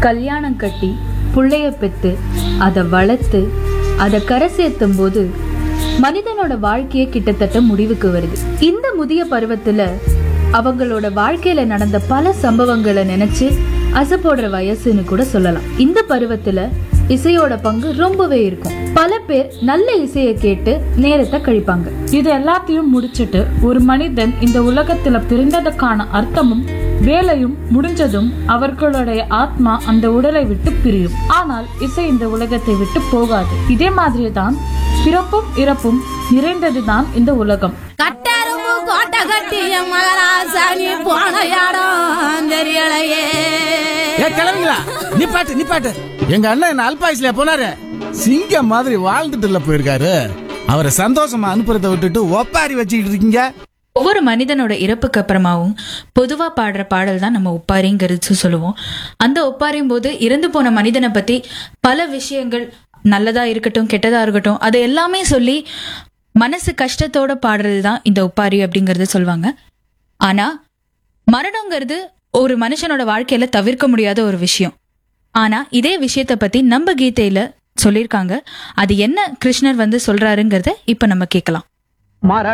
கல்யாணம் கட்டி புள்ளைய பெத்து அதை வளர்த்து அதை கரை சேர்த்தும் போது மனிதனோட வாழ்க்கையே கிட்டத்தட்ட முடிவுக்கு வருது இந்த முதிய பருவத்துல அவங்களோட வாழ்க்கையில நடந்த பல சம்பவங்களை நினைச்சு அசை போடுற வயசுன்னு கூட சொல்லலாம் இந்த பருவத்துல இசையோட பங்கு ரொம்பவே இருக்கும் பல பேர் நல்ல இசையை கேட்டு நேரத்தை கழிப்பாங்க இது எல்லாத்தையும் முடிச்சிட்டு ஒரு மனிதன் இந்த உலகத்துல பிறந்ததுக்கான அர்த்தமும் வேலையும் முடிஞ்சதும் அவர்களுடைய ஆத்மா அந்த உடலை விட்டு பிரியும் ஆனால் இசை இந்த உலகத்தை விட்டு போகாது இதே மாதிரி தான் பிறப்பும் இறப்பும் நிறைந்ததுதான் இந்த உலகம் கட்டெரும்பு கோட்டை கட்டிய மகராசானி போன இடம் தெரியலையே ஏ கிளம்புங்களா நிப்பாட்டு நிப்பாட்டு எங்க அண்ணன் என்ன அல்பாயுஸ்ல போனாரு சிங்கம் மாதிரி வாழ்ந்துட்டுல போயிருக்காரு அவரை சந்தோஷமா அனுப்புறதை விட்டுட்டு ஒப்பாரி வச்சுக்கிட்டு இருக்கீங்க ஒவ்வொரு மனிதனோட இறப்புக்கு அப்புறமாவும் பொதுவா பாடுற பாடல் தான் நம்ம ஒப்பாரிங்கிறது சொல்லுவோம் அந்த ஒப்பாரியும் போது இறந்து போன மனிதனை பத்தி பல விஷயங்கள் நல்லதா இருக்கட்டும் கெட்டதா இருக்கட்டும் அது எல்லாமே சொல்லி மனசு கஷ்டத்தோட பாடுறது தான் இந்த ஒப்பாரி அப்படிங்கறது சொல்லுவாங்க ஆனா மரணங்கிறது ஒரு மனுஷனோட வாழ்க்கையில தவிர்க்க முடியாத ஒரு விஷயம் ஆனா இதே விஷயத்த பத்தி நம்ம கீதையில சொல்லியிருக்காங்க அது என்ன கிருஷ்ணர் வந்து சொல்றாருங்கிறத இப்ப நம்ம கேட்கலாம் மரண